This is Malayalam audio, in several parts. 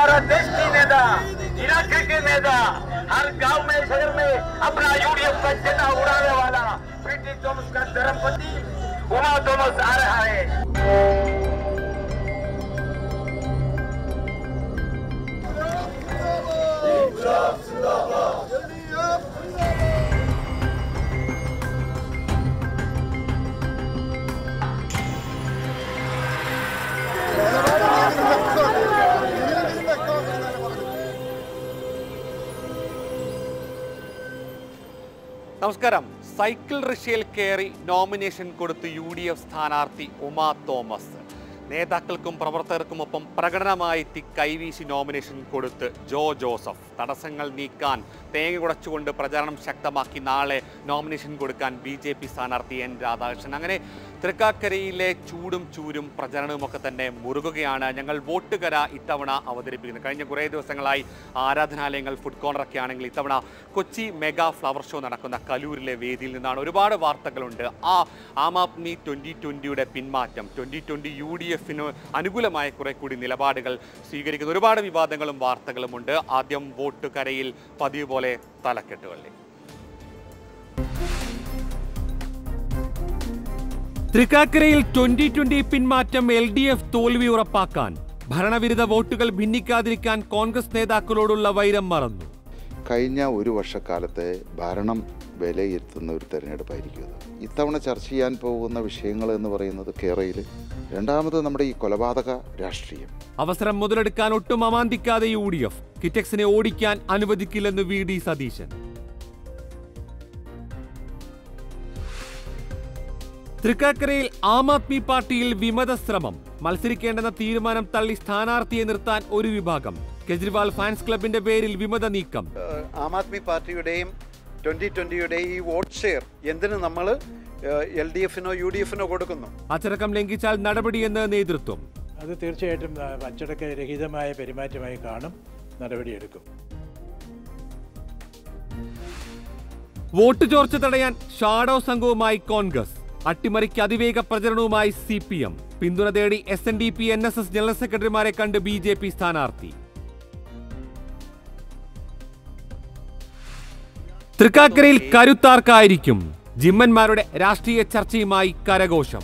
हमारा देशी नेता इलाके के नेता हर गांव में शहर में अपना यूडीएफ का झंडा उड़ाने वाला पीटी थॉमस का धर्मपति उमा थॉमस आ रहा है നമസ്കാരം സൈക്കിൾ റിഷയിൽ കയറി നോമിനേഷൻ കൊടുത്ത് യു ഡി എഫ് സ്ഥാനാർത്ഥി ഉമാ തോമസ് നേതാക്കൾക്കും പ്രവർത്തകർക്കുമൊപ്പം പ്രകടനമായെത്തി കൈവീശി നോമിനേഷൻ കൊടുത്ത് ജോ ജോസഫ് തടസ്സങ്ങൾ നീക്കാൻ തേങ്ങ കുടച്ചുകൊണ്ട് പ്രചാരണം ശക്തമാക്കി നാളെ നോമിനേഷൻ കൊടുക്കാൻ ബി ജെ പി സ്ഥാനാർത്ഥി എൻ രാധാകൃഷ്ണൻ അങ്ങനെ തൃക്കാക്കരയിലെ ചൂടും ചൂരും പ്രചരണവുമൊക്കെ തന്നെ മുറുകുകയാണ് ഞങ്ങൾ വോട്ടുകര ഇത്തവണ അവതരിപ്പിക്കുന്നത് കഴിഞ്ഞ കുറേ ദിവസങ്ങളായി ആരാധനാലയങ്ങൾ ഫുഡ് കോർണറൊക്കെ ആണെങ്കിൽ ഇത്തവണ കൊച്ചി മെഗാ ഫ്ലവർ ഷോ നടക്കുന്ന കലൂരിലെ വേദിയിൽ നിന്നാണ് ഒരുപാട് വാർത്തകളുണ്ട് ആ ആം ആദ്മി ട്വൻ്റി ട്വൻ്റിയുടെ പിന്മാറ്റം ട്വൻ്റി ട്വൻ്റി യു ഡി എഫിന് അനുകൂലമായ കുറെ കൂടി നിലപാടുകൾ സ്വീകരിക്കുന്ന ഒരുപാട് വിവാദങ്ങളും വാർത്തകളുമുണ്ട് ആദ്യം വോട്ടുകരയിൽ പതിവ് പോലെ തലക്കെട്ടുകളിൽ തൃക്കാക്കരയിൽ ട്വന്റി ട്വന്റി പിന്മാറ്റം എൽ ഡി എഫ് തോൽവി ഉറപ്പാക്കാൻ ഭരണവിരുദ്ധ വോട്ടുകൾ ഭിന്നിക്കാതിരിക്കാൻ കോൺഗ്രസ് നേതാക്കളോടുള്ള വൈരം മറന്നു കഴിഞ്ഞ ഒരു വർഷക്കാലത്തെ ഭരണം വിലയിരുത്തുന്ന ഒരു തെരഞ്ഞെടുപ്പായിരിക്കും ഇത് ഇത്തവണ ചർച്ച ചെയ്യാൻ പോകുന്ന വിഷയങ്ങൾ എന്ന് പറയുന്നത് കേരളയിൽ രണ്ടാമത് നമ്മുടെ ഈ കൊലപാതക രാഷ്ട്രീയം അവസരം മുതലെടുക്കാൻ ഒട്ടും അമാന്തിക്കാതെ യു ഡി എഫ് കിറ്റക്സിനെ ഓടിക്കാൻ അനുവദിക്കില്ലെന്ന് വി ഡി സതീശൻ തൃക്കാക്കരയിൽ ആം ആദ്മി പാർട്ടിയിൽ വിമത ശ്രമം മത്സരിക്കേണ്ടെന്ന തീരുമാനം തള്ളി സ്ഥാനാർത്ഥിയെ നിർത്താൻ ഒരു വിഭാഗം കെജ്രിവാൾ ഫാൻസ് ക്ലബിന്റെ പേരിൽ വിമത നീക്കം ഏഹ് ആം ആദ്മി പാർട്ടിയുടെയും ട്വൻ്റി ട്വൻ്റിയുടെയും ഈ വോട്ട് ഷെയർ എന്തിന് നമ്മൾ എൽ ഡി എഫിനോ യു ഡി എഫിനോ കൊടുക്കുന്നു അച്ചടക്കം ലംഘിച്ചാൽ നടപടിയെന്ന് നേതൃത്വം അത് തീർച്ചയായിട്ടും ആ, അച്ചടക്ക രഹിതമായ പെരുമാറ്റമായി കാണും നടപടിയെടുക്കും വോട്ട് ചോർച്ച തടയാൻ ഷാഡോ സംഘവുമായി കോൺഗ്രസ് അട്ടിമറിക്ക് അതിവേഗ പ്രചരണവുമായി സി പി എം പിന്തുണ തേടി S N D P N S S general സെക്രട്ടറിമാരെ കണ്ട് ബി ജെ പി സ്ഥാനാർത്ഥി തൃക്കാക്കരയിൽ കരുത്താർക്കായിരിക്കും ജിമ്മന്മാരുടെ രാഷ്ട്രീയ ചർച്ചയുമായി കരഘോഷം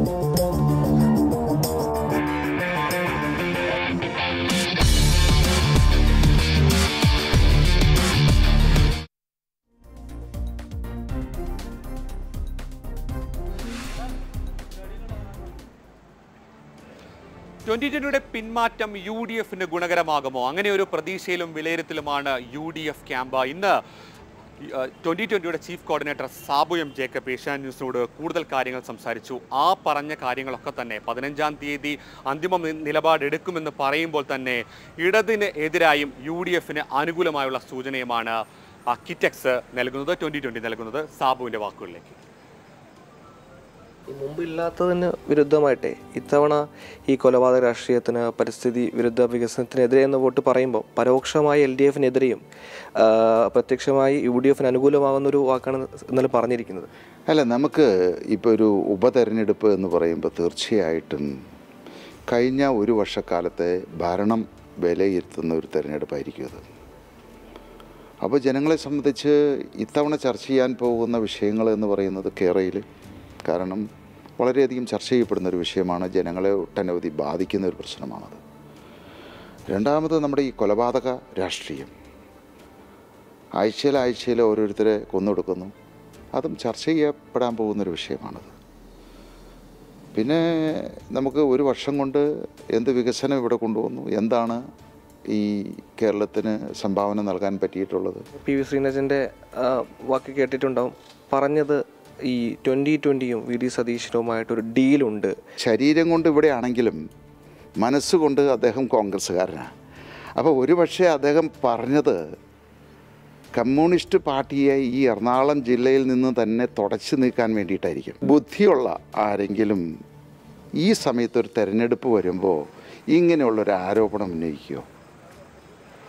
ട്വന്റി ട്വന്റിയുടെ പിന്മാറ്റം യു ഡി എഫിന് ഗുണകരമാകുമോ അങ്ങനെ ഒരു പ്രതീക്ഷയിലും വിലയിരുത്തലുമാണ് യു ഡി എഫ് ക്യാമ്പ് ഇന്ന് ട്വന്റി ട്വന്റിയുടെ chief coordinator Sabu M Jacob Asian ന്യൂസിനോട് കൂടുതൽ കാര്യങ്ങൾ സംസാരിച്ചു ആ പറഞ്ഞ കാര്യങ്ങളൊക്കെ തന്നെ പതിനഞ്ചാം തീയതി അന്തിമ നി- നിലപാടെടുക്കുമെന്ന് പറയുമ്പോൾ തന്നെ ഇടതിന് എതിരായും യു ഡി എഫിന് അനുകൂലമായുള്ള സൂചനയുമാണ് ആ കിറ്റക്സ് നൽകുന്നത് ട്വന്റി ട്വന്റി നൽകുന്നത് സാബുവിന്റെ വാക്കുകളിലേക്ക് ഈ മുമ്പില്ലാത്തതിന് വിരുദ്ധമായിട്ടേ ഇത്തവണ ഈ കൊലപാതക രാഷ്ട്രീയത്തിന് പരിസ്ഥിതി വിരുദ്ധ വികസനത്തിനെതിരെ എന്ന വോട്ട് പറയുമ്പോൾ പരോക്ഷമായി എൽ ഡി എഫിനെതിരെയും ആ, പ്രത്യക്ഷമായി യു ഡി എഫിന് അനുകൂലമാകുന്ന ഒരു വാക്കാണ് ഇന്നലെ പറഞ്ഞിരിക്കുന്നത് അല്ല നമുക്ക് ഇപ്പോൾ ഒരു ഉപതെരഞ്ഞെടുപ്പ് എന്ന് പറയുമ്പോൾ തീർച്ചയായിട്ടും കഴിഞ്ഞ ഒരു വർഷക്കാലത്തെ ഭരണം വിലയിരുത്തുന്ന ഒരു തെരഞ്ഞെടുപ്പായിരിക്കും അത് അപ്പോൾ ജനങ്ങളെ സംബന്ധിച്ച് ഇത്തവണ ചർച്ച ചെയ്യാൻ പോകുന്ന വിഷയങ്ങൾ എന്ന് പറയുന്നത് കേരളയിൽ കാരണം വളരെയധികം ചർച്ച ചെയ്യപ്പെടുന്ന ഒരു വിഷയമാണ് ജനങ്ങളെ ഒട്ടനവധി ബാധിക്കുന്ന ഒരു പ്രശ്നമാണത് രണ്ടാമത് നമ്മുടെ ഈ കൊലപാതക രാഷ്ട്രീയം ആഴ്ചയിൽ ആഴ്ചയിൽ ഓരോരുത്തരെ കൊന്നൊടുക്കുന്നു അതും ചർച്ച ചെയ്യപ്പെടാൻ പോകുന്നൊരു വിഷയമാണത് പിന്നെ നമുക്ക് ഒരു വർഷം കൊണ്ട് എന്ത് വികസനം ഇവിടെ കൊണ്ടുവന്നു എന്താണ് ഈ കേരളത്തിന് സംഭാവന നൽകാൻ പറ്റിയിട്ടുള്ളത് പി വി ശ്രീനജൻ്റെ വാക്ക് കേട്ടിട്ടുണ്ടാവും പറഞ്ഞത് ഈ ട്വൻ്റി ട്വൻ്റിയും വി ഡി സതീശനുമായിട്ടൊരു ഡീലുണ്ട് ശരീരം കൊണ്ട് ഇവിടെ ആണെങ്കിലും മനസ്സുകൊണ്ട് അദ്ദേഹം കോൺഗ്രസ്സുകാരനാണ് അപ്പോൾ ഒരു പക്ഷേ അദ്ദേഹം പറഞ്ഞത് കമ്മ്യൂണിസ്റ്റ് പാർട്ടിയെ ഈ എറണാകുളം ജില്ലയിൽ നിന്ന് തന്നെ തുടച്ചു നീക്കാൻ വേണ്ടിയിട്ടായിരിക്കും ബുദ്ധിയുള്ള ആരെങ്കിലും ഈ സമയത്ത് ഒരു തെരഞ്ഞെടുപ്പ് വരുമ്പോൾ ഇങ്ങനെയുള്ളൊരു ആരോപണം ഉന്നയിക്കുമോ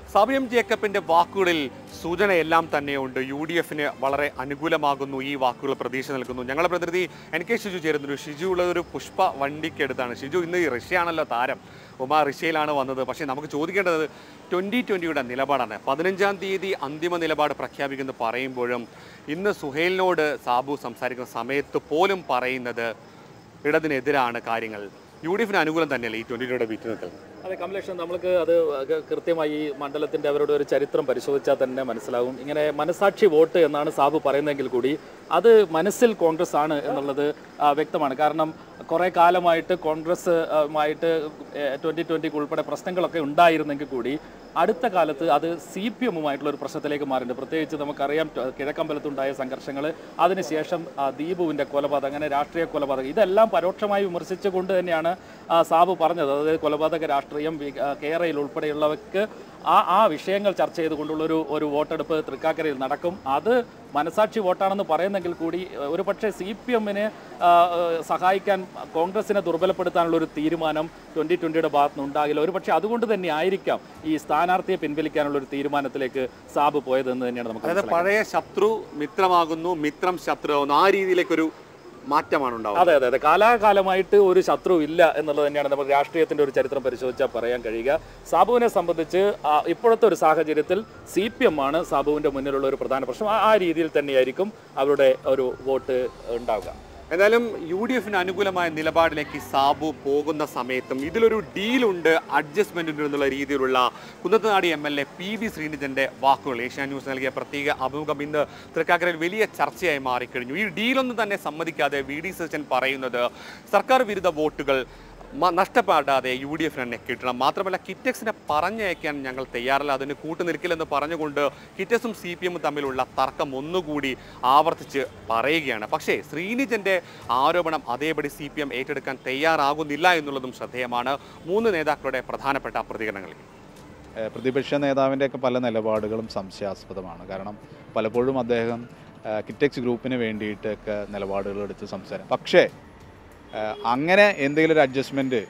സബിയം ജേക്കബിന്റെ വാക്കുകളിൽ സൂചനയെല്ലാം തന്നെയുണ്ട് യു ഡി എഫിന് വളരെ അനുകൂലമാകുന്നു ഈ വാക്കുകൾ പ്രതീക്ഷ നൽകുന്നു ഞങ്ങളുടെ പ്രതിനിധി എൻ കെ ഷിജു ചേരുന്നു ഷിജു ഉള്ളത് ഒരു പുഷ്പ വണ്ടിക്കടുത്താണ് ഷിജു ഇന്ന് ഈ റഷ്യയാണല്ലോ താരം ഉമ റഷ്യയിലാണ് വന്നത് പക്ഷേ നമുക്ക് ചോദിക്കേണ്ടത് ട്വൻ്റി ട്വൻ്റിയുടെ നിലപാടാണ് പതിനഞ്ചാം തീയതി അന്തിമ നിലപാട് പ്രഖ്യാപിക്കുന്നു പറയുമ്പോഴും ഇന്ന് സുഹേലിനോട് സാബു സംസാരിക്കുന്ന സമയത്ത് പോലും പറയുന്നത് ഇടതിനെതിരാണ് കാര്യങ്ങൾ യു ഡി എഫിന് അനുകൂലം തന്നെയല്ലേ ഈ ട്വൻ്റി ട്വൻ്റിയുടെ വിറ്റ് നിൽക്കുന്നത് അതെ കമലേഷൻ നമുക്ക് അത് ക- കൃത്യമായി ഈ മണ്ഡലത്തിന്റെ അവരുടെ ഒരു ചരിത്രം പരിശോധിച്ചാൽ തന്നെ മനസ്സിലാവും ഇങ്ങനെ മനസാക്ഷി വോട്ട് എന്നാണ് സാബു പറയുന്നതെങ്കിൽ കൂടി അത് മനസ്സിൽ കോൺഗ്രസ് ആണ് എന്നുള്ളത് ആ, വ്യക്തമാണ് കാരണം കുറേ കാലമായിട്ട് കോൺഗ്രസ് ആ, മായിട്ട് ട്വൻ്റി ട്വൻ്റിക്ക് ഉൾപ്പെടെ പ്രശ്നങ്ങളൊക്കെ ഉണ്ടായിരുന്നെങ്കിൽ കൂടി അടുത്ത കാലത്ത് അത് സി പി എമ്മുമായിട്ടുള്ള ഒരു പ്രശ്നത്തിലേക്ക് മാറിയിട്ടുണ്ട് പ്രത്യേകിച്ച് നമുക്കറിയാം ಟ- കിഴക്കമ്പലത്തുണ്ടായ സംഘർഷങ്ങൾ അതിനുശേഷം ആ, ദീപുവിൻ്റെ കൊലപാതകം അങ്ങനെ രാഷ്ട്രീയ കൊലപാതകം ഇതെല്ലാം പരോക്ഷമായി വിമർശിച്ചുകൊണ്ട് തന്നെയാണ് ആ, സാബു പറഞ്ഞത് അതായത് കൊലപാതക രാഷ്ട്രീയം വി- ആ, കേരളയിൽ ഉൾപ്പെടെയുള്ളവർക്ക് ആ ആ വിഷയങ്ങൾ ചർച്ച ചെയ്തുകൊണ്ടുള്ള ഒരു ഒരു വോട്ടെടുപ്പ് തൃക്കാക്കരയിൽ നടക്കും അത് മനസാക്ഷി വോട്ടാണെന്ന് പറയുന്നെങ്കിൽ കൂടി ഒരു പക്ഷേ സി പി എമ്മിന് സഹായിക്കാൻ കോൺഗ്രസിനെ ദുർബലപ്പെടുത്താനുള്ള ഒരു തീരുമാനം ട്വൻ്റി ട്വൻ്റിയുടെ ഭാഗത്ത് നിന്ന് ഉണ്ടാകില്ല ഒരു പക്ഷേ അതുകൊണ്ട് തന്നെ ആയിരിക്കാം ഈ സ്ഥാനാർത്ഥിയെ പിൻവലിക്കാനുള്ള ഒരു തീരുമാനത്തിലേക്ക് സാബ് പോയതെന്ന് തന്നെയാണ് നമുക്ക് അതായത് മനസ്സിലാക്കുന്നത്. പഴയ ശത്രു മിത്രമാകുന്നു മിത്രം ശത്രുവാകുന്നു ആ രീതിയിലേക്കൊരു മാറ്റമാണ് ഉണ്ടാവുന്നത് അതെ അതെ അതെ കാലാകാലമായിട്ട് ഒരു ശത്രു ഇല്ല എന്നുള്ളത് തന്നെയാണ് നമ്മൾ രാഷ്ട്രീയത്തിന്റെ ഒരു ചരിത്രം പരിശോധിച്ചാൽ പറയാൻ കഴിയുക സാബുവിനെ സംബന്ധിച്ച് ആ, ഇപ്പോഴത്തെ ഒരു സാഹചര്യത്തിൽ സി പി എം ആണ് സാബുവിന്റെ മുന്നിലുള്ള ഒരു പ്രധാന പ്രശ്നം ആ- ആ രീതിയിൽ തന്നെയായിരിക്കും അവരുടെ ഒരു വോട്ട് ഉണ്ടാവുക എന്തായാലും യു ഡി എഫിന് അനുകൂലമായ നിലപാടിലേക്ക് സാബു പോകുന്ന സമയത്തും ഇതിലൊരു ഡീലുണ്ട് അഡ്ജസ്റ്റ്മെന്റ് ഉണ്ട് എന്നുള്ള രീതിയിലുള്ള കുന്നത്തനാടി M L A P V ശ്രീനിധന്റെ വാക്കുകൾ ഏഷ്യാ ന്യൂസ് നൽകിയ പ്രത്യേക അഭിമുഖം ഇന്ന് തൃക്കാക്കരയിൽ വലിയ ചർച്ചയായി മാറിക്കഴിഞ്ഞു ഈ ഡീലൊന്നും തന്നെ സമ്മതിക്കാതെ വി ഡി സച്ചിൻ പറയുന്നത് സർക്കാർ വിരുദ്ധ വോട്ടുകൾ മ- നഷ്ടപ്പെടാതെ യു ഡി എഫിന് തന്നെ കിട്ടണം മാത്രമല്ല കിറ്റക്സിനെ പറഞ്ഞയക്കാൻ ഞങ്ങൾ തയ്യാറല്ല അതിന് കൂട്ടുനിൽക്കില്ലെന്ന് പറഞ്ഞുകൊണ്ട് കിറ്റക്സും സി പി എമ്മും തമ്മിലുള്ള തർക്കം ഒന്നുകൂടി ആവർത്തിച്ച് പറയുകയാണ് പക്ഷേ ശ്രീനിജന്റെ ആരോപണം അതേപടി സി പി എം ഏറ്റെടുക്കാൻ തയ്യാറാകുന്നില്ല എന്നുള്ളതും ശ്രദ്ധേയമാണ് മൂന്ന് നേതാക്കളുടെ പ്രധാനപ്പെട്ട പ്രതികരണങ്ങളിൽ ഏഹ് പ്രതിപക്ഷ നേതാവിൻ്റെയൊക്കെ പല നിലപാടുകളും സംശയാസ്പദമാണ് കാരണം പലപ്പോഴും അദ്ദേഹം ഏഹ് കിറ്റക്സ് ഗ്രൂപ്പിന് വേണ്ടിയിട്ടൊക്കെ നിലപാടുകൾ എടുത്ത് സംസാരം പക്ഷേ ഏഹ് അങ്ങനെ എന്തെങ്കിലും ഒരു അഡ്ജസ്റ്റ്മെൻറ്റ്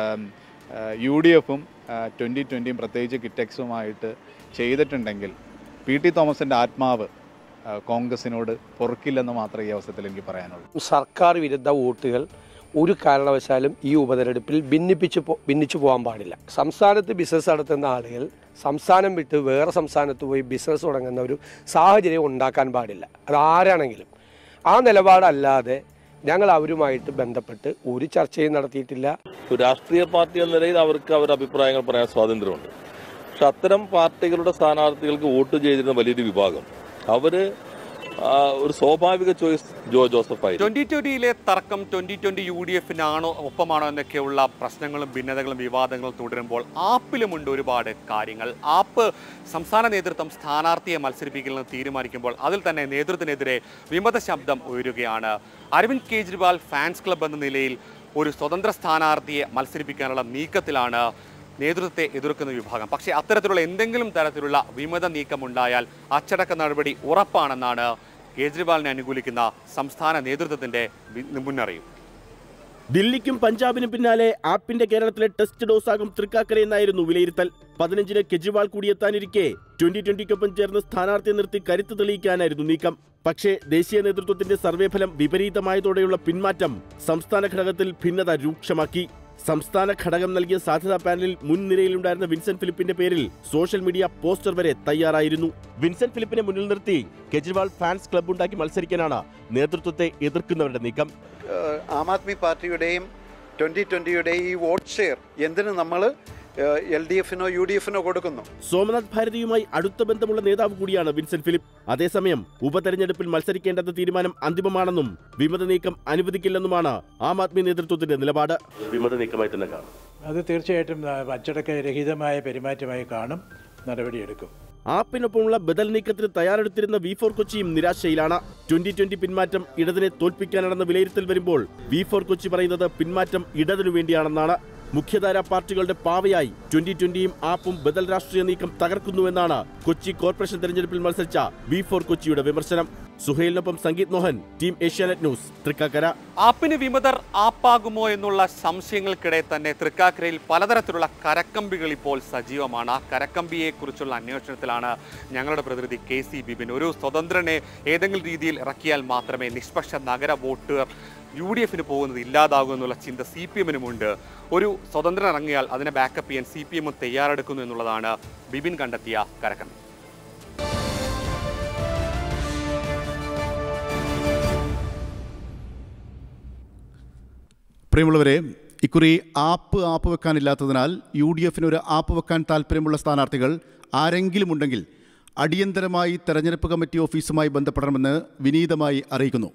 യു ഡി എഫും ട്വൻ്റി ട്വൻ്റിയും പ്രത്യേകിച്ച് കിറ്റക്സുമായിട്ട് ചെയ്തിട്ടുണ്ടെങ്കിൽ പി ടി തോമസിൻ്റെ ആത്മാവ് ഏഹ് കോൺഗ്രസിനോട് പൊറുക്കില്ലെന്ന് മാത്രമേ ഈ അവസരത്തിൽ എനിക്ക് പറയാനുള്ളൂ സർക്കാർ വിരുദ്ധ വോട്ടുകൾ ഒരു കാരണവശാലും ഈ ഉപതെരഞ്ഞെടുപ്പിൽ ഭിന്നിപ്പിച്ച് പോ- ഭിന്നിച്ചു പോകാൻ പാടില്ല സംസ്ഥാനത്ത് ബിസിനസ് നടത്തുന്ന ആളുകൾ സംസ്ഥാനം വിട്ട് വേറെ സംസ്ഥാനത്ത് പോയി ബിസിനസ് തുടങ്ങുന്ന ഒരു സാഹചര്യം ഉണ്ടാക്കാൻ പാടില്ല അത് ആരാണെങ്കിലും ആ നിലപാടല്ലാതെ ഞങ്ങൾ അവരുമായിട്ട് ബന്ധപ്പെട്ട് ഒരു ചർച്ചയും നടത്തിയിട്ടില്ല ഒരു രാഷ്ട്രീയ പാർട്ടി എന്ന നിലയിൽ അവർക്ക് അവരുടെ അഭിപ്രായങ്ങൾ പറയാൻ സ്വാതന്ത്ര്യമുണ്ട് പക്ഷെ അത്തരം പാർട്ടികളുടെ സ്ഥാനാർത്ഥികൾക്ക് വോട്ട് ചെയ്തിരുന്ന വലിയൊരു വിഭാഗം അവര് ആ, ഒരു സ്വാഭാവിക ചോയ്സ് ജോ ജോസഫ് ആയിരുന്നു ട്വന്റി ട്വന്റിയിലെ തർക്കം ട്വന്റി ട്വന്റി യു ഡി എഫിനാണോ ഒപ്പമാണോ എന്നൊക്കെയുള്ള പ്രശ്നങ്ങളും ഭിന്നതകളും വിവാദങ്ങളും തുടരുമ്പോൾ ആപ്പിലുമുണ്ട് ഒരുപാട് കാര്യങ്ങൾ ആപ്പ് സംസ്ഥാന നേതൃത്വം സ്ഥാനാർത്ഥിയെ മത്സരിപ്പിക്കണമെന്ന് തീരുമാനിക്കുമ്പോൾ അതിൽ തന്നെ നേതൃത്വത്തിനെതിരെ വിമത ശബ്ദം ഉയരുകയാണ് അരവിന്ദ് കെജ്രിവാൾ ഫാൻസ് ക്ലബ് എന്ന നിലയിൽ ഒരു സ്വതന്ത്ര സ്ഥാനാർത്ഥിയെ മത്സരിപ്പിക്കാനുള്ള നീക്കത്തിലാണ് നേതൃത്വത്തെ എതിർക്കുന്ന വിഭാഗം പക്ഷേ അത്തരത്തിലുള്ള എന്തെങ്കിലും തരത്തിലുള്ള വിമത നീക്കമുണ്ടായാൽ അച്ചടക്ക നടപടി ഉറപ്പാണെന്നാണ് കേജ്രിവാളിനെ അനുകൂലിക്കുന്ന സംസ്ഥാന നേതൃത്വത്തിന്റെ വി- മുന്നറിയിപ്പ് ദില്ലിക്കും പഞ്ചാബിനും പിന്നാലെ ആപ്പിന്റെ കേരളത്തിലെ ടെസ്റ്റ് ഡോസാകും തൃക്കാക്കരയെന്നായിരുന്നു വിലയിരുത്തൽ പതിനഞ്ചിന് കെജ്രിവാൾ കൂടിയെത്താനിരിക്കെ ട്വന്റി ട്വന്റിക്കൊപ്പം ചേർന്ന് സ്ഥാനാർത്ഥിയെ നിർത്തി കരുത്ത് തെളിയിക്കാനായിരുന്നു നീക്കം പക്ഷേ ദേശീയ നേതൃത്വത്തിന്റെ സർവേ ഫലം വിപരീതമായതോടെയുള്ള പിന്മാറ്റം സംസ്ഥാന ഘടകത്തിൽ ഭിന്നത രൂക്ഷമാക്കി സംസ്ഥാന ഘടകം നൽകിയ സാധ്യതാ പാനലിൽ മുൻനിരയിലുണ്ടായിരുന്ന വിൻസെന്റ് ഫിലിപ്പിന്റെ പേരിൽ സോഷ്യൽ മീഡിയ പോസ്റ്റർ വരെ തയ്യാറായിരുന്നു വിൻസെന്റ് ഫിലിപ്പിനെ മുന്നിൽ നിർത്തി കെജ്രിവാൾ ഫാൻസ് ക്ലബ് ഉണ്ടാക്കി മത്സരിക്കാനാണ് നേതൃത്വത്തെ എതിർക്കുന്നവരുടെ നീക്കം ഏഹ് ആം ആദ്മി പാർട്ടിയുടെയും ട്വൻ്റി ട്വൻ്റിയുടെയും ഈ വോട്ട് ഷെയർ എന്തിന് നമ്മൾ എൽ ഡി എഫിനോ യു ഡി എഫിനോ കൊടുക്കുന്നു സോമനാഥ് ഭാരതിയുമായി അടുത്ത ബന്ധമുള്ള നേതാവ് കൂടിയാണ് വിൻസെന്റ് ഫിലിപ്പ് അതേസമയം ഉപതെരഞ്ഞെടുപ്പിൽ മത്സരിക്കേണ്ടെന്ന തീരുമാനം അന്തിമമാണെന്നും വിമത നീക്കം അനുവദിക്കില്ലെന്നുമാണ് ആം ആദ്മി നേതൃത്വത്തിന്റെ നിലപാട് വിമത നീക്കമായി തന്നെ കാണും അത് തീർച്ചയായിട്ടും ആ, അച്ചടക്ക രഹിതമായ പെരുമാറ്റമായി കാണും നടപടിയെടുക്കും ആപ്പിനൊപ്പമുള്ള ബദൽ നീക്കത്തിന് തയ്യാറെടുത്തിരുന്ന വി ഫോർ കൊച്ചിയും നിരാശയിലാണ് ട്വന്റി ട്വന്റി പിന്മാറ്റം ഇടതിനെ തോൽപ്പിക്കാനാണെന്ന വിലയിരുത്തൽ വരുമ്പോൾ വി ഫോർ കൊച്ചി പറയുന്നത് പിന്മാറ്റം ഇടതിനു വേണ്ടിയാണെന്നാണ് മുഖ്യധാരാ പാർട്ടികളുടെ പാവയായി ട്വന്റി ട്വന്റിയും ആപ്പും ബദൽ രാഷ്ട്രീയ നീക്കം തകർക്കുന്നുവെന്നാണ് കൊച്ചി കോർപ്പറേഷൻ തെരഞ്ഞെടുപ്പിൽ മത്സരിച്ച വി ഫോർ കൊച്ചിയുടെ വിമർശനം സുഹൈലിനൊപ്പം Sangeeth Mohan team Asianet news Thrikkakara ആപ്പിന് വിമതർ ആപ്പാകുമോ എന്നുള്ള സംശയങ്ങൾക്കിടെ തന്നെ തൃക്കാക്കരയിൽ പലതരത്തിലുള്ള കരക്കമ്പികൾ ഇപ്പോൾ സജീവമാണ് ആ കരക്കമ്പിയെ കുറിച്ചുള്ള അന്വേഷണത്തിലാണ് ഞങ്ങളുടെ പ്രതിനിധി കെ സി ബിബിൻ ഒരു സ്വതന്ത്രനെ ഏതെങ്കിലും രീതിയിൽ ഇറക്കിയാൽ മാത്രമേ നിഷ്പക്ഷ നഗര വോട്ടുകാർ യു ഡി എഫിന് പോകുന്നത് ഇല്ലാതാകും എന്നുള്ള ചിന്ത സി പി എമ്മിനുമുണ്ട് ഒരു സ്വതന്ത്രൻ ഇറങ്ങിയാൽ അതിനെ ബാക്കപ്പ് ചെയ്യാൻ സി പി എമ്മും തയ്യാറെടുക്കുന്നു എന്നുള്ളതാണ് ബിബിൻ കണ്ടെത്തിയ കരക്കമ്പി പ്രിയമുള്ളവരെ ഇക്കുറി ആപ്പ് ആപ്പ് വെക്കാനില്ലാത്തതിനാൽ യു ഡി എഫിന് ഒരു ആപ്പ് വെക്കാൻ താല്പര്യമുള്ള സ്ഥാനാർത്ഥികൾ ആരെങ്കിലും ഉണ്ടെങ്കിൽ അടിയന്തരമായി തെരഞ്ഞെടുപ്പ് കമ്മിറ്റി ഓഫീസുമായി ബന്ധപ്പെടണമെന്ന് വിനീതമായി അറിയിക്കുന്നു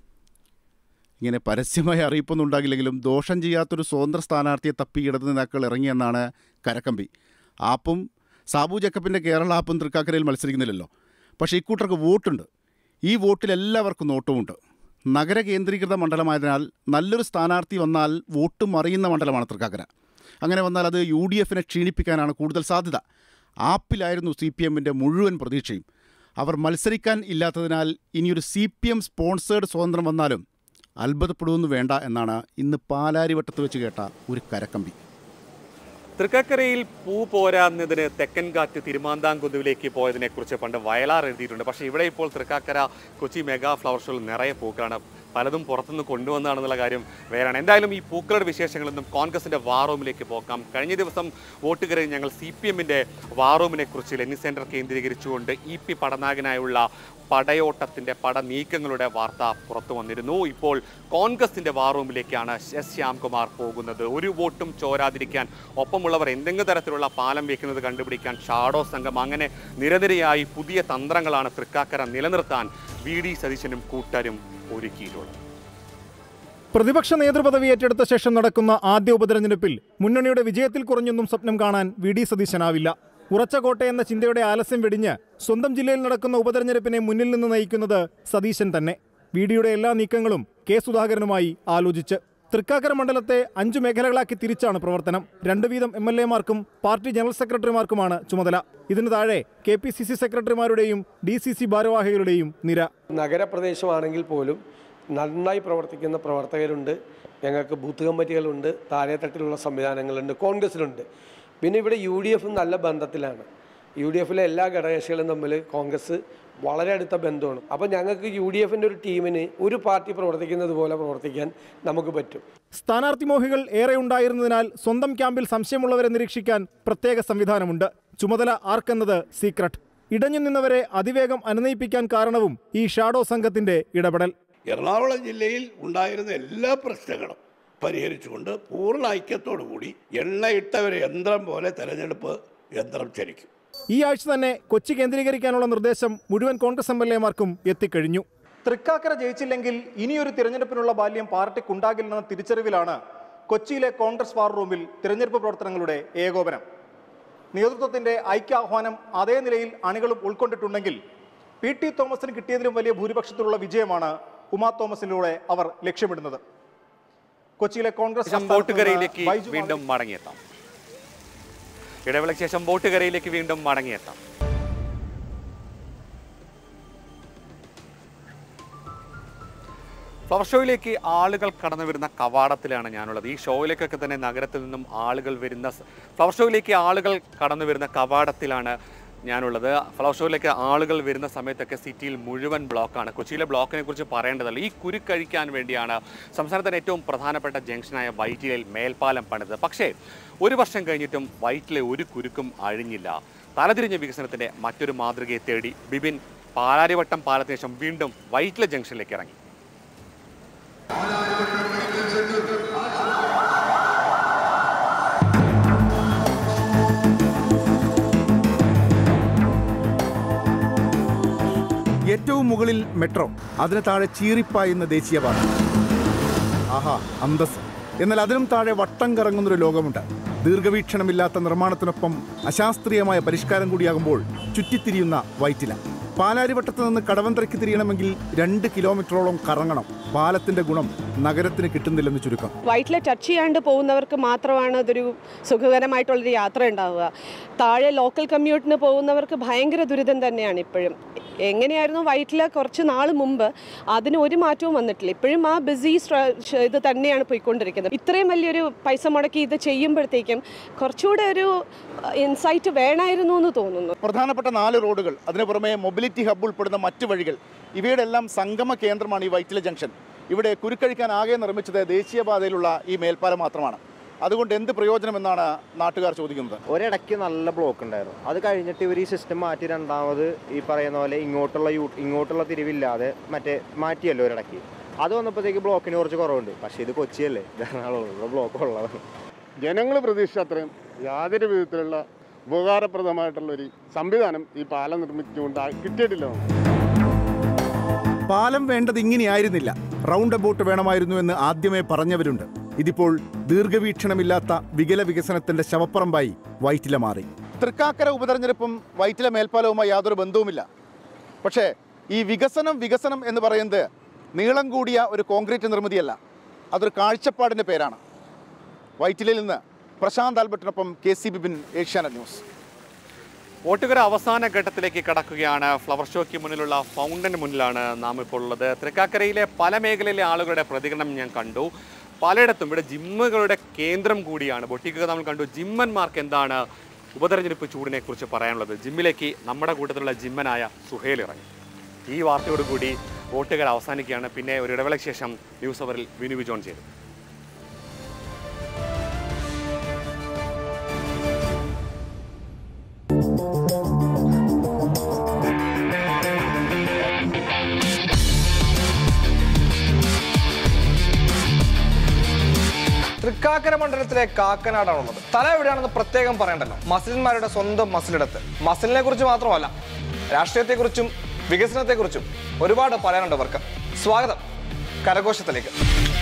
ഇങ്ങനെ പരസ്യമായ അറിയിപ്പൊന്നും ഉണ്ടാകില്ലെങ്കിലും ദോഷം ചെയ്യാത്തൊരു സ്വതന്ത്ര സ്ഥാനാർത്ഥിയെ തപ്പി ഇടതു നേതാക്കൾ ഇറങ്ങിയെന്നാണ് കരക്കമ്പി ആപ്പും സാബു ജക്കപ്പിൻ്റെ കേരള ആപ്പും തൃക്കാക്കരയിൽ മത്സരിക്കുന്നില്ലല്ലോ പക്ഷേ ഇക്കൂട്ടർക്ക് വോട്ടുണ്ട് ഈ വോട്ടിൽ എല്ലാവർക്കും നോട്ടവുമുണ്ട് നഗര കേന്ദ്രീകൃത മണ്ഡലമായതിനാൽ നല്ലൊരു സ്ഥാനാർത്ഥി വന്നാൽ വോട്ട് മറിയുന്ന മണ്ഡലമാണ് തൃക്കാക്കര അങ്ങനെ വന്നാൽ അത് യു ഡി എഫിനെ ക്ഷീണിപ്പിക്കാനാണ് കൂടുതൽ സാധ്യത ആപ്പിലായിരുന്നു സി പി എമ്മിൻ്റെ മുഴുവൻ പ്രതീക്ഷയും അവർ മത്സരിക്കാൻ ഇല്ലാത്തതിനാൽ ഇനിയൊരു സി പി എം സ്പോൺസേഡ് സ്വതന്ത്രം വന്നാലും അത്ഭുതപ്പെടുമെന്ന് വേണ്ട എന്നാണ് ഇന്ന് പാലാരിവട്ടത്ത് വെച്ച് കേട്ട ഒരു കരക്കമ്പി തൃക്കക്കരയിൽ പൂ പോരാന്നതിന് തെക്കൻ കാറ്റ് തിരുമാന്താംകുന്നുവിലേക്ക് പോയതിനെ കുറിച്ച് പണ്ട് വയലാർ എഴുതിയിട്ടുണ്ട് പക്ഷേ ഇവിടെ ഇപ്പോൾ തൃക്കാക്കര കൊച്ചി മെഗാ ഫ്ലവർ ഷോയിൽ നിറയെ പൂക്കളാണ് പലതും പുറത്തുനിന്ന് കൊണ്ടുവന്നാണെന്നുള്ള കാര്യം വേറെയാണ് എന്തായാലും ഈ പൂക്കളുടെ വിശേഷങ്ങളൊന്നും കോൺഗ്രസിന്റെ വാറൂമിലേക്ക് പോക്കാം കഴിഞ്ഞ ദിവസം വോട്ട് കഴിഞ്ഞ് ഞങ്ങൾ സി പി എമ്മിന്റെ വാറൂമിനെ കുറിച്ച് ലെന്നി സെന്റർ കേന്ദ്രീകരിച്ചുകൊണ്ട് ഇ പി പടനായകനായുള്ള പടയോട്ടത്തിന്റെ പട നീക്കങ്ങളുടെ വാർത്ത പുറത്തു വന്നിരുന്നു ഇപ്പോൾ കോൺഗ്രസിന്റെ വാറൂമിലേക്കാണ് എസ് ശ്യാംകുമാർ പോകുന്നത് ഒരു വോട്ടും ചോരാതിരിക്കാൻ ഒപ്പമുള്ളവർ എന്തെങ്കിലും തരത്തിലുള്ള പാലം വെക്കുന്നത് കണ്ടുപിടിക്കാൻ ഷാഡോ സംഘം അങ്ങനെ നിരനിരയായി പുതിയ തന്ത്രങ്ങളാണ് തൃക്കാക്കര നിലനിർത്താൻ വി ഡി സതീശനും കൂട്ടരും ഒരുക്കിയിട്ടുള്ളത് പ്രതിപക്ഷ നേതൃപദവി ഏറ്റെടുത്ത ശേഷം നടക്കുന്ന ആദ്യ ഉപതെരഞ്ഞെടുപ്പിൽ മുന്നണിയുടെ വിജയത്തിൽ കുറഞ്ഞൊന്നും സ്വപ്നം കാണാൻ വി ഡി സതീശനാവില്ല ഉറച്ച കോട്ടയെന്ന ചിന്തയുടെ ആലസ്യം വെടിഞ്ഞ് സ്വന്തം ജില്ലയിൽ നടക്കുന്ന ഉപതെരഞ്ഞെടുപ്പിനെ മുന്നിൽ നിന്ന് നയിക്കുന്നത് സതീശൻ തന്നെ വി ഡിയുടെ എല്ലാ നീക്കങ്ങളും കെ സുധാകരനുമായി ആലോചിച്ച് തൃക്കാക്കര മണ്ഡലത്തെ അഞ്ചു മേഖലകളാക്കി തിരിച്ചാണ് പ്രവർത്തനം രണ്ടു വീതം എം എൽ എമാർക്കും പാർട്ടി ജനറൽ സെക്രട്ടറിമാർക്കുമാണ് ചുമതല ഇതിനു താഴെ കെ പി സി സി സെക്രട്ടറിമാരുടെയും ഡി സി സി ഭാരവാഹികളുടെയും നിര നഗരപ്രദേശമാണെങ്കിൽ പോലും നന്നായി പ്രവർത്തിക്കുന്ന പ്രവർത്തകരുണ്ട് ഞങ്ങൾക്ക് ബൂത്ത് കമ്മിറ്റികളുണ്ട് താഴെത്തട്ടിലുള്ള സംവിധാനങ്ങളുണ്ട് കോൺഗ്രസിലുണ്ട് പിന്നെ ഇവിടെ യു ഡി എഫും നല്ല ബന്ധത്തിലാണ് യു ഡി എഫിലെ എല്ലാ ഘടകകക്ഷികളും തമ്മിൽ കോൺഗ്രസ് വളരെ അടുത്ത ബന്ധമാണ് അപ്പോൾ ഞങ്ങൾക്ക് യു ഡി എഫിൻ്റെ ഒരു ടീമിന് ഒരു പാർട്ടി പ്രവർത്തിക്കുന്നത് പോലെ പ്രവർത്തിക്കാൻ നമുക്ക് പറ്റും സ്ഥാനാർത്ഥി മോഹികൾ ഏറെ ഉണ്ടായിരുന്നതിനാൽ സ്വന്തം ക്യാമ്പിൽ സംശയമുള്ളവരെ നിരീക്ഷിക്കാൻ പ്രത്യേക സംവിധാനമുണ്ട് ചുമതല ആർക്കെന്നത് സീക്രട്ട് ഇടഞ്ഞു നിന്നവരെ അതിവേഗം അനുനയിപ്പിക്കാൻ കാരണവും ഈ ഷാഡോ സംഘത്തിന്റെ ഇടപെടൽ എറണാകുളം ജില്ലയിൽ ഉണ്ടായിരുന്ന എല്ലാ പ്രശ്നങ്ങളും പരിഹരിച്ചുകൊണ്ട് പൂർണ്ണ ഐക്യത്തോടു കൂടി എണ്ണയിട്ട ഒരു യന്ത്രം പോലെ തെരഞ്ഞെടുപ്പ് യന്ത്രം ചലിക്കും ഈ ആഴ്ച തന്നെ കൊച്ചി കേന്ദ്രീകരിക്കാനുള്ള നിർദ്ദേശം മുഴുവൻ കോൺഗ്രസ് എം എൽ എമാർക്കും എത്തിക്കഴിഞ്ഞു തൃക്കാക്കര ജയിച്ചില്ലെങ്കിൽ ഇനിയൊരു തിരഞ്ഞെടുപ്പിനുള്ള ബാല്യം പാർട്ടിക്കുണ്ടാകില്ലെന്ന തിരിച്ചറിവിലാണ് കൊച്ചിയിലെ കോൺഗ്രസ് വാർ റൂമിൽ തിരഞ്ഞെടുപ്പ് പ്രവർത്തനങ്ങളുടെ ഏകോപനം നേതൃത്വത്തിന്റെ ഐക്യാഹ്വാനം അതേ നിലയിൽ അണികളും ഉൾക്കൊണ്ടിട്ടുണ്ടെങ്കിൽ പി ടി തോമസിന് കിട്ടിയതിലും വലിയ ഭൂരിപക്ഷത്തിലുള്ള വിജയമാണ് ഉമാ തോമസിലൂടെ അവർ ലക്ഷ്യമിടുന്നത് കൊച്ചിയിലെ കോൺഗ്രസ് ശേഷം വോട്ടുകരയിലേക്ക് വീണ്ടും മടങ്ങിയെത്താം ഇടവേളയ്ക്ക് ശേഷം വോട്ടുകരയിലേക്ക് വീണ്ടും മടങ്ങിയെത്താം ഫ്ലവർ ഷോയിലേക്ക് ആളുകൾ കടന്നു വരുന്ന കവാടത്തിലാണ് ഞാനുള്ളത് ഈ ഷോയിലേക്കൊക്കെ തന്നെ നഗരത്തിൽ നിന്നും ആളുകൾ വരുന്ന സ- ഫ്ലവർ ഷോയിലേക്ക് ആളുകൾ കടന്നു വരുന്ന കവാടത്തിലാണ് ഞാനുള്ളത് ഫ്ലവർ ഷോയിലേക്ക് ആളുകൾ വരുന്ന സമയത്തൊക്കെ സിറ്റിയിൽ മുഴുവൻ ബ്ലോക്കാണ് കൊച്ചിയിലെ ബ്ലോക്കിനെ കുറിച്ച് പറയേണ്ടതല്ല ഈ കുരുക്കഴിക്കാൻ വേണ്ടിയാണ് സംസ്ഥാനത്തിന് ഏറ്റവും പ്രധാനപ്പെട്ട ജംഗ്ഷനായ വൈറ്റിലയിൽ മേൽപ്പാലം പണിത് പക്ഷേ ഒരു വർഷം കഴിഞ്ഞിട്ടും വൈറ്റിലെ ഒരു കുരുക്കും അഴിഞ്ഞില്ല തലതിരിഞ്ഞ വികസനത്തിന്റെ മറ്റൊരു മാതൃകയെ തേടി ബിബിൻ പാലാരിവട്ടം പാലത്തിന് ശേഷം വീണ്ടും വൈറ്റില ജംഗ്ഷനിലേക്ക് ഇറങ്ങി ഏറ്റവും മുകളിൽ മെട്രോ അതിന് താഴെ ചീറിപ്പായുന്ന ദേശീയപാത ആഹാ അന്തസ് എന്നാൽ അതിനും താഴെ വട്ടം കറങ്ങുന്നൊരു ലോകമുണ്ട് ദീർഘവീക്ഷണമില്ലാത്ത നിർമ്മാണത്തിനൊപ്പം അശാസ്ത്രീയമായ പരിഷ്കാരം കൂടിയാകുമ്പോൾ ചുറ്റിത്തിരിയുന്ന വൈറ്റില പാലാരിവട്ടത്ത് നിന്ന് കടവന്ത്രയ്ക്ക് തിരിയണമെങ്കിൽ രണ്ട് കിലോമീറ്ററോളം കറങ്ങണം പാലത്തിന്റെ ഗുണം നഗരത്തിന് കിട്ടുന്നില്ലെന്ന് ചുരുക്കം വൈറ്റിലെ ടച്ച് ചെയ്യാണ്ട് പോകുന്നവർക്ക് മാത്രമാണ് അതൊരു സുഖകരമായിട്ടുള്ളൊരു യാത്ര ഉണ്ടാവുക താഴെ ലോക്കൽ കമ്മ്യൂട്ടിന് പോകുന്നവർക്ക് ഭയങ്കര ദുരിതം തന്നെയാണ് ഇപ്പോഴും എങ്ങനെയായിരുന്നു വൈറ്റിലെ കുറച്ച് നാൾ മുമ്പ് അതിന് ഒരു മാറ്റവും വന്നിട്ടില്ല ഇപ്പോഴും ആ ബിസി ഇത് തന്നെയാണ് പോയിക്കൊണ്ടിരിക്കുന്നത് ഇത്രയും വലിയൊരു പൈസ മുടക്കി ഇത് ചെയ്യുമ്പോഴത്തേക്കും കുറച്ചുകൂടെ ഒരു ഇൻസൈറ്റ് വേണമായിരുന്നു എന്ന് തോന്നുന്നു പ്രധാനപ്പെട്ട നാല് റോഡുകൾ അതിനു പുറമെ മൊബിലിറ്റി ഹബ്ബ് ഉൾപ്പെടുന്ന മറ്റ് വഴികൾ ഇവയുടെ എല്ലാം സംഗമ കേന്ദ്രമാണ് ഈ വൈറ്റില ജംഗ്ഷൻ ഇവിടെ കുരുക്കഴിക്കാൻ ആകെ നിർമ്മിച്ചത് ദേശീയപാതയിലുള്ള ഈ മേൽപ്പാലം മാത്രമാണ് അതുകൊണ്ട് എന്ത് പ്രയോജനമെന്നാണ് നാട്ടുകാർ ചോദിക്കുന്നത് ഒരിടയ്ക്ക് നല്ല ബ്ലോക്ക് ഉണ്ടായിരുന്നു അത് കഴിഞ്ഞിട്ട് ഇവർ ഈ സിസ്റ്റം മാറ്റി രണ്ടാമത് ഈ പറയുന്ന പോലെ ഇങ്ങോട്ടുള്ള യൂ ഇങ്ങോട്ടുള്ള തിരിവില്ലാതെ മറ്റേ മാറ്റിയല്ലോ ഒരിടയ്ക്ക് അത് വന്നപ്പോഴത്തേക്ക് ബ്ലോക്കിന് കുറച്ച് കുറവുണ്ട് പക്ഷേ ഇത് കൊച്ചിയല്ലേ എറണാകുളം ബ്ലോക്ക് ഉള്ളതാണ് ജനങ്ങൾ പ്രതീക്ഷിച്ച അത്രയും യാതൊരു വിധത്തിലുള്ള ഉപകാരപ്രദമായിട്ടുള്ള ഒരു സംവിധാനം ഈ പാലം നിർമ്മിച്ചുകൊണ്ട് കിട്ടിയിട്ടില്ല നമുക്ക്. പാലം വേണ്ടത് ഇങ്ങനെയായിരുന്നില്ല റൗണ്ട് അബൌട്ട് വേണമായിരുന്നു എന്ന് ആദ്യമേ പറഞ്ഞവരുണ്ട് ഇതിപ്പോൾ ദീർഘവീക്ഷണമില്ലാത്ത വികല വികസനത്തിന്റെ ശവപ്പറമ്പായി വൈറ്റില മാറി തൃക്കാക്കര ഉപതെരഞ്ഞെടുപ്പും വൈറ്റില മേൽപ്പാലവുമായി യാതൊരു ബന്ധവുമില്ല പക്ഷേ ഈ വികസനം വികസനം എന്ന് പറയുന്നത് നീളം കൂടിയ ഒരു കോൺക്രീറ്റ് നിർമ്മിതിയല്ല അതൊരു കാഴ്ചപ്പാടിൻ്റെ പേരാണ് വൈറ്റിലയിൽ നിന്ന് പ്രശാന്ത് ആൽബർട്ടിനൊപ്പം K C Bibin Asianet news വോട്ടുകര അവസാന ഘട്ടത്തിലേക്ക് കടക്കുകയാണ് ഫ്ലവർ ഷോയ്ക്ക് മുന്നിലുള്ള ഫൗണ്ടന് മുന്നിലാണ് നാം ഇപ്പോൾ ഉള്ളത് തൃക്കാക്കരയിലെ പല മേഖലയിലെ ആളുകളുടെ പ്രതികരണം ഞാൻ കണ്ടു പലയിടത്തും ഇവിടെ ജിമ്മുകളുടെ കേന്ദ്രം കൂടിയാണ് ബൊട്ടിക്കുക നമ്മൾ കണ്ടു ജിമ്മന്മാർക്ക് എന്താണ് ഉപതെരഞ്ഞെടുപ്പ് ചൂടിനെ കുറിച്ച് പറയാനുള്ളത് ജിമ്മിലേക്ക് നമ്മുടെ കൂട്ടത്തിലുള്ള ജിമ്മനായ സുഹേൽ ഇറങ്ങി ഈ വാർത്തയോടുകൂടി വോട്ടുകൾ അവസാനിക്കുകയാണ് പിന്നെ ഒരു ഇടവേളയ്ക്ക് ശേഷം ന്യൂസ് അവറിൽ വിനു വിജോൺ ചെയ്തു തൃക്കാക്കര മണ്ഡലത്തിലെ കാക്കനാടാണുള്ളത് സ്ഥലം എവിടെയാണെന്ന് പ്രത്യേകം പറയണ്ടല്ലോ മസിലിന്മാരുടെ സ്വന്തം മസിലിടത്ത് മസിലിനെ കുറിച്ച് മാത്രമല്ല രാഷ്ട്രീയത്തെക്കുറിച്ചും വികസനത്തെക്കുറിച്ചും ഒരുപാട് പറയാനുണ്ട് അവർക്ക് സ്വാഗതം കരഘോഷത്തിലേക്ക്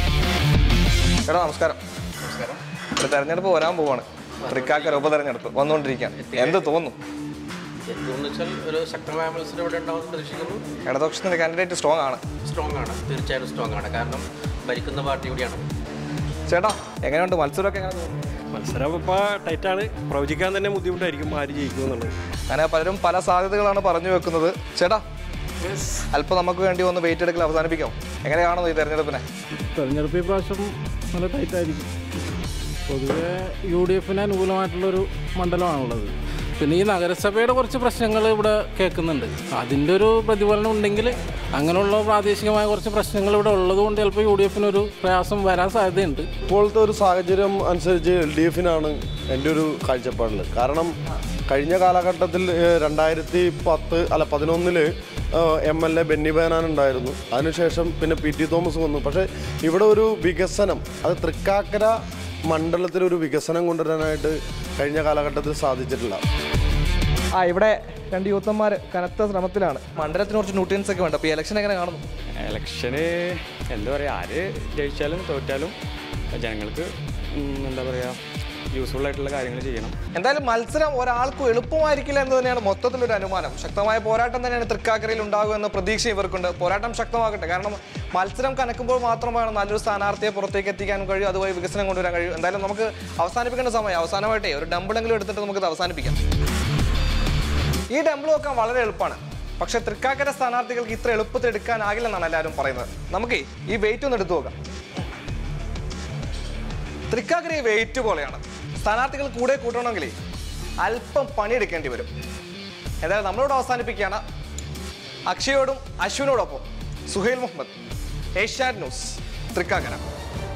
എടാ നമസ്കാരം ഒരു തെരഞ്ഞെടുപ്പ് വരാൻ പോവാണ് തൃക്കാക്കര ഉപതെരഞ്ഞെടുപ്പ് വന്നുകൊണ്ടിരിക്കുകയാണ് എന്ത് തോന്നുന്നു എന്തുകൊണ്ട് വെച്ചാൽ ഒരു ശക്തമായ മത്സരം ഇവിടെ ഉണ്ടാവുമെന്ന് പ്രതീക്ഷിക്കുന്നു ഇടതുപക്ഷത്തിന്റെ കാൻഡിഡേറ്റ് സ്ട്രോങ് ആണ് സ്ട്രോങ് ആണ് തീർച്ചയായിട്ടും സ്ട്രോങ് ആണ് കാരണം ഭരിക്കുന്ന പാർട്ടി കൂടിയാണ് ചേട്ടാ എങ്ങനെയുണ്ട് മത്സരമൊക്കെ എങ്ങനെ തോന്നുന്നു മത്സരം ഇപ്പോൾ ടൈറ്റാണ് പ്രവചിക്കാൻ തന്നെ ബുദ്ധിമുട്ടായിരിക്കും ആര് ജയിക്കും എന്നുള്ളത് അങ്ങനെ പലരും പല സാധ്യതകളാണ് പറഞ്ഞു വെക്കുന്നത് ചേട്ടാ അല്പം നമുക്ക് വേണ്ടി ഒന്ന് വെയിറ്റ് എടുക്കൽ അവസാനിപ്പിക്കാം എങ്ങനെ കാണുന്നു ഈ തെരഞ്ഞെടുപ്പിനെ തെരഞ്ഞെടുപ്പ് ഈ പ്രാവശ്യം നല്ല ടൈറ്റായിരിക്കും പൊതുവെ യു ഡി എഫിന് അനുകൂലമായിട്ടുള്ളൊരു മണ്ഡലമാണുള്ളത് പിന്നെ ഈ നഗരസഭയുടെ കുറച്ച് പ്രശ്നങ്ങൾ ഇവിടെ കേൾക്കുന്നുണ്ട് അതിൻ്റെ ഒരു പ്രതിഫലനം ഉണ്ടെങ്കിൽ അങ്ങനെയുള്ള പ്രാദേശികമായ കുറച്ച് പ്രശ്നങ്ങൾ ഇവിടെ ഉള്ളതുകൊണ്ട് ചിലപ്പോൾ യു ഡി എഫിനൊരു പ്രയാസം വരാൻ സാധ്യതയുണ്ട് ഇപ്പോഴത്തെ ഒരു സാഹചര്യം അനുസരിച്ച് എൽ ഡി എഫിനാണ് എൻ്റെ ഒരു കാഴ്ചപ്പാടിൽ കാരണം കഴിഞ്ഞ കാലഘട്ടത്തിൽ ഏഹ്, രണ്ടായിരത്തി പത്ത് അല്ല പതിനൊന്നില് M L A Benny Behanan ഉണ്ടായിരുന്നു അതിനുശേഷം പിന്നെ പി ടി തോമസ് വന്നു പക്ഷേ ഇവിടെ ഒരു വികസനം അത് തൃക്കാക്കര മണ്ഡലത്തിൽ ഒരു വികസനം കൊണ്ടുവരാനായിട്ട് കഴിഞ്ഞ കാലഘട്ടത്തിൽ സാധിച്ചിട്ടില്ല ആ ഇവിടെ രണ്ട് യൂത്തന്മാർ കനത്ത ശ്രമത്തിലാണ് മണ്ഡലത്തിന് കുറച്ച് ന്യൂട്രിയൻസ് ഒക്കെ വേണ്ട അപ്പോൾ ഈ ഇലക്ഷൻ എങ്ങനെ കാണുന്നു ഇലക്ഷന് എന്താ പറയുക ആര് ജയിച്ചാലും തോറ്റാലും ജനങ്ങൾക്ക് ഉം, എന്താ പറയുക യൂസ്ഫുൾ ആയിട്ടുള്ള കാര്യങ്ങൾ ചെയ്യണം എന്തായാലും മത്സരം ഒരാൾക്കും എളുപ്പമായിരിക്കില്ല എന്ന് തന്നെയാണ് മൊത്തത്തിലൊരു അനുമാനം ശക്തമായ പോരാട്ടം തന്നെയാണ് തൃക്കാക്കരയിൽ ഉണ്ടാകുക എന്ന പ്രതീക്ഷ ഇവർക്കുണ്ട് പോരാട്ടം ശക്തമാകട്ടെ കാരണം മത്സരം കനക്കുമ്പോൾ മാത്രമാണ് നല്ലൊരു സ്ഥാനാർത്ഥിയെ പുറത്തേക്ക് എത്തിക്കാൻ കഴിയും അതുവഴി വികസനം കൊണ്ടുവരാൻ കഴിയും എന്തായാലും നമുക്ക് അവസാനിപ്പിക്കേണ്ട സമയം അവസാനമായിട്ടേ ഒരു ഡംബിളെങ്കിലും എടുത്തിട്ട് നമുക്കിത് അവസാനിപ്പിക്കാം ഈ ഡംബിൾ വെക്കാൻ വളരെ എളുപ്പമാണ് പക്ഷെ തൃക്കാക്കര സ്ഥാനാർത്ഥികൾക്ക് ഇത്ര എളുപ്പത്തിൽ എടുക്കാനാകില്ലെന്നാണ് എല്ലാവരും പറയുന്നത് നമുക്ക് ഈ വെയിറ്റ് ഒന്ന് എടുത്തു നോക്കാം തൃക്കാക്കര ഈ വെയിറ്റ് പോലെയാണ് സ്ഥാനാർത്ഥികൾ കൂടെ കൂട്ടണമെങ്കിൽ അല്പം പണിയെടുക്കേണ്ടി വരും എന്തായാലും നമ്മളോട് അവസാനിപ്പിക്കുകയാണ് അക്ഷയോടും അശ്വിനോടൊപ്പം സുഹൈൽ മുഹമ്മദ് ഏഷ്യാഡ് ന്യൂസ് തൃക്കാക്കര